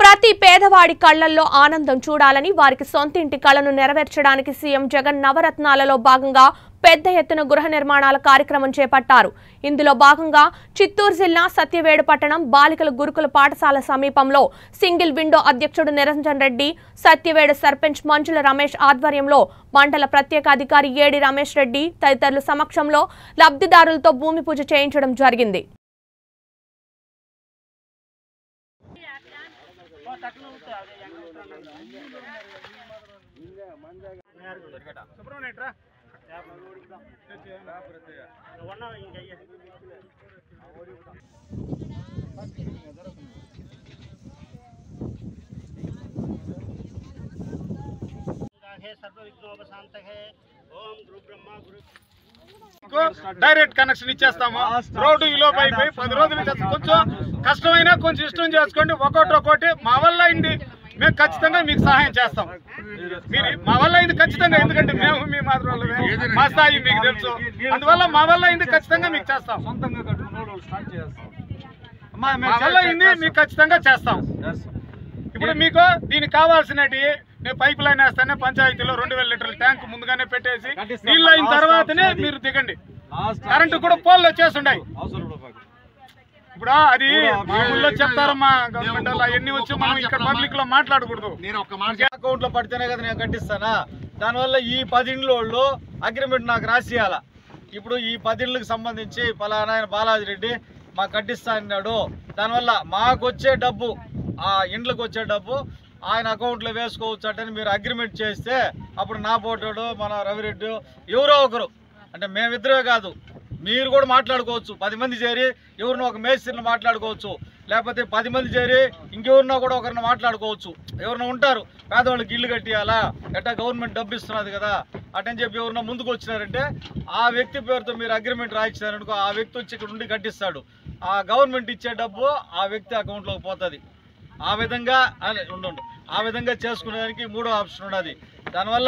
ప్రతి పేదవాడి కళ్లల్లో ఆనందం చూడాలని వారికి సొంతింటి కళను నెరవేర్చడానికి సీఎం జగన్ నవరత్నాలలో భాగంగా పెద్ద ఎత్తున గృహ నిర్మాణాల కార్యక్రమం చేపట్టారు ఇందులో భాగంగా చిత్తూరు జిల్లా సత్యవేడు పట్టణం బాలికల గురుకుల పాఠశాల సమీపంలో సింగిల్ విండో అధ్యక్షుడు నిరంజన్ రెడ్డి సత్యవేడు సర్పంచ్ మంజుల రమేష్ ఆధ్వర్యంలో మండల ప్రత్యేక అధికారి ఏడి రమేష్ రెడ్డి తదితరుల సమక్షంలో లబ్ధిదారులతో భూమి పూజ చేయించడం జరిగింది है सर्वविघ्नोपशांत है ओम गुरु ब्रह्मा गुरु డైరెక్ట్ కనెక్షన్ ఇచ్చేస్తాము రోడ్డు ఈ లోపు అయిపోయి పది రోజులు ఇచ్చేస్తాం కొంచెం కష్టమైనా కొంచెం ఇష్టం చేసుకోండి ఒక్కొక్కటి ఒక్కోటి మా వల్ల అయింది మేము ఖచ్చితంగా మీకు సహాయం చేస్తాం మీరు మా వల్ల అయింది ఖచ్చితంగా ఎందుకంటే మేము మీ మాత్రం మా స్థాయి మీకు తెలుసు అందువల్ల మా వల్ల అయింది ఖచ్చితంగా మీకు చేస్తాం సొంతంగా కట్టుకున్న స్టార్ట్ చేస్తాం మా వల్ల అయింది మీకు ఖచ్చితంగా చేస్తాం ఇప్పుడు మీకు దీనికి కావాల్సినటి నేను పైప్ లైన్ వేస్తానే పంచాయతీలో రెండు వేల లీటర్ల ట్యాంక్ ముందుగానే పెట్టేసి కట్టిస్తాం. నీళ్ళు అయిన లాస్ట్ తర్వాతనే ఆప్షన్ మీరు దిగండి లాస్ట్ కరెంటు కూడా పోల్లో చేస్తుండై అవసరం రూపాయలు ఇప్పుడు అది మామూలులో చెప్తారమ్మా గవర్నమెంట్ వాళ్ళు అవన్నీ వచ్చి మనం ఇక్కడ పబ్లిక్ లో మాట్లాడకూడదు నేను ఒక మాట అకౌంట్ లో పడితేనే కదా నేను కట్టిస్తానా దానివల్ల ఈ పదిండ్ల వాళ్ళు అగ్రిమెంట్ నాకు రాసియాల ఇప్పుడు ఈ పదిండ్లకు సంబంధించి పలానా ఆయన బాలాజీ రెడ్డి మాకు కట్టిస్తా అన్నాడు దానివల్ల మాకు వచ్చే డబ్బు ఆ ఇండ్లకు వచ్చే డబ్బు ఆయన అకౌంట్లో వేసుకోవచ్చు అంటే మీరు అగ్రిమెంట్ చేస్తే అప్పుడు నా పోటాడు మన రవిరెడ్డి ఎవరో ఒకరు అంటే మేమిద్దరే కాదు మీరు కూడా మాట్లాడుకోవచ్చు పది మంది చేరి ఎవరినో ఒక మేస్త్రిని మాట్లాడుకోవచ్చు లేకపోతే పది మంది చేరి ఇంకెవరినో కూడా ఒకరిని మాట్లాడుకోవచ్చు ఎవరినో ఉంటారు పేదవాళ్ళకి ఇల్లు కట్టియాలా ఎట్టా గవర్నమెంట్ డబ్బు ఇస్తున్నది కదా అటని చెప్పి ఎవరినో ముందుకు వచ్చినారంటే ఆ వ్యక్తి పేరుతో మీరు అగ్రిమెంట్ రాయించారనుకో ఆ వ్యక్తి వచ్చి ఇక్కడ ఉండి కట్టిస్తాడు ఆ గవర్నమెంట్ ఇచ్చే డబ్బు ఆ వ్యక్తి అకౌంట్లోకి పోతుంది ఆ విధంగా అని ఉండు ఆ విధంగా చేసుకునేదానికి మూడో ఆప్షన్ ఉన్నది దానివల్ల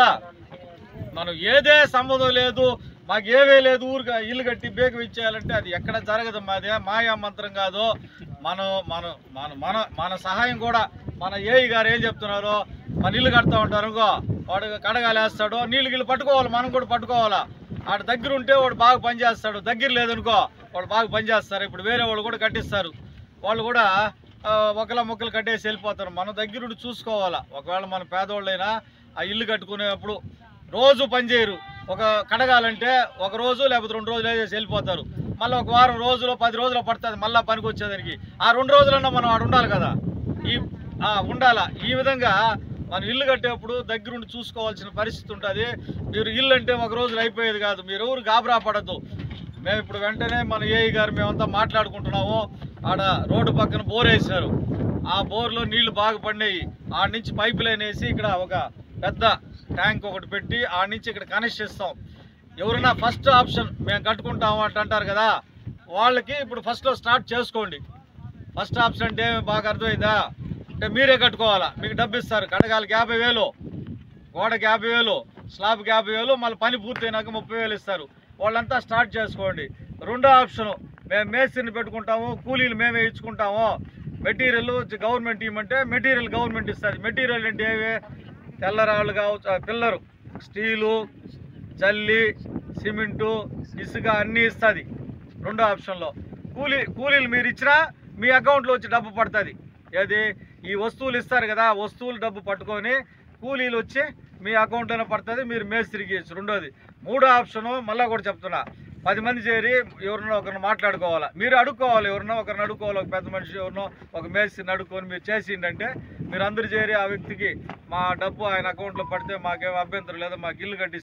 మనం ఏదే సంబంధం లేదు మాకు ఏవే లేదు ఊరుగా ఇల్లు కట్టి బేగం ఇచ్చేయాలంటే అది ఎక్కడ జరగదు మాదే మాయా మంత్రం కాదు మనం మన మన మన మన సహాయం కూడా మన ఏఈ గారు ఏం చెప్తున్నారు మన ఇల్లు కడతా ఉంటారు అనుకో వాడు కడగాలేస్తాడు నీళ్ళు గిల్లు పట్టుకోవాలి మనం కూడా పట్టుకోవాలా ఆడ దగ్గర ఉంటే వాడు బాగా పనిచేస్తాడు దగ్గర లేదనుకో వాడు బాగా పనిచేస్తారు ఇప్పుడు వేరే వాళ్ళు కూడా కట్టిస్తారు వాళ్ళు కూడా ఆ, ఒకళ్ళ మొక్కలు కట్టేసి వెళ్ళిపోతారు మన దగ్గరుండి చూసుకోవాలా ఒకవేళ మన పేదవాళ్ళైనా ఆ ఇల్లు కట్టుకునేటప్పుడు రోజు పనిచేయరు ఒక కడగాలంటే ఒక రోజు లేకపోతే రెండు రోజులు వేసేసి వెళ్ళిపోతారు మళ్ళీ ఒక వారం రోజులు పది రోజులు పడుతుంది మళ్ళీ పనికి వచ్చేదానికి ఆ రెండు రోజులన్నా మనం ఆడ ఉండాలి కదా ఈ ఆ, ఉండాలా ఈ విధంగా మనం ఇల్లు కట్టేప్పుడు దగ్గరుండి చూసుకోవాల్సిన పరిస్థితి ఉంటుంది మీరు ఇల్లు అంటే ఒక రోజులు అయిపోయేది కాదు మీరు ఎవరు గాబరా పడద్దు మేము ఇప్పుడు వెంటనే మన ఏఈ గారు మేమంతా మాట్లాడుకుంటున్నాము ఆడ రోడ్డు పక్కన బోర్ వేసినారు ఆ బోర్లో నీళ్లు బాగా పడినాయి ఆడ నుంచి పైప్ లైన్ వేసి ఇక్కడ ఒక పెద్ద ట్యాంక్ ఒకటి పెట్టి ఆడ నుంచి ఇక్కడ కనెక్ట్ చేస్తాం ఎవరైనా ఫస్ట్ ఆప్షన్ మేము కట్టుకుంటాము అంటే అంటారు కదా వాళ్ళకి ఇప్పుడు ఫస్ట్లో స్టార్ట్ చేసుకోండి ఫస్ట్ ఆప్షన్ అంటే బాగా అర్థమైందా అంటే మీరే కట్టుకోవాలా మీకు డబ్బు ఇస్తారు కడగాలకి యాభై వేలు గోడకి యాభై వేలు స్లాబ్కి యాభై వేలు మళ్ళీ పని పూర్తయినాక ముప్పై వేలు ఇస్తారు వాళ్ళంతా స్టార్ట్ చేసుకోండి రెండో ఆప్షన్ మేము మేస్త్రిని పెట్టుకుంటాము కూలీలు మేమే ఇచ్చుకుంటాము మెటీరియల్ గవర్నమెంట్ ఇవ్వమంటే మెటీరియల్ గవర్నమెంట్ ఇస్తుంది మెటీరియల్ అంటే ఏవి తెల్లరాళ్ళు కావచ్చు ఆ, పిల్లరు స్టీలు జల్లి సిమెంటు ఇసుక అన్నీ ఇస్తుంది రెండో ఆప్షన్లో కూలీ కూలీలు మీరు ఇచ్చినా మీ అకౌంట్లో వచ్చి డబ్బు పడుతుంది ఏది ఈ వస్తువులు ఇస్తారు కదా వస్తువులు డబ్బు పట్టుకొని కూలీలు వచ్చి మీ అకౌంట్లోనే పడుతుంది మీరు మేస్త్రికి ఇచ్చు రెండోది మూడో ఆప్షను మళ్ళీ కూడా చెప్తున్నా పది మంది చేరి ఎవరినో ఒకరిని మాట్లాడుకోవాలా మీరు అడుక్కోవాలి ఎవరినో ఒకరిని అడుక్కోవాలి ఒక పెద్ద మనిషి ఎవరినో ఒక మేస్త్రిని అడుక్కొని మీరు చేసిండంటే మీరు అందరు చేరి ఆ వ్యక్తికి మా డబ్బు ఆయన అకౌంట్లో పడితే మాకేం అభ్యంతరం లేదు మాకు ఇల్లు కట్టి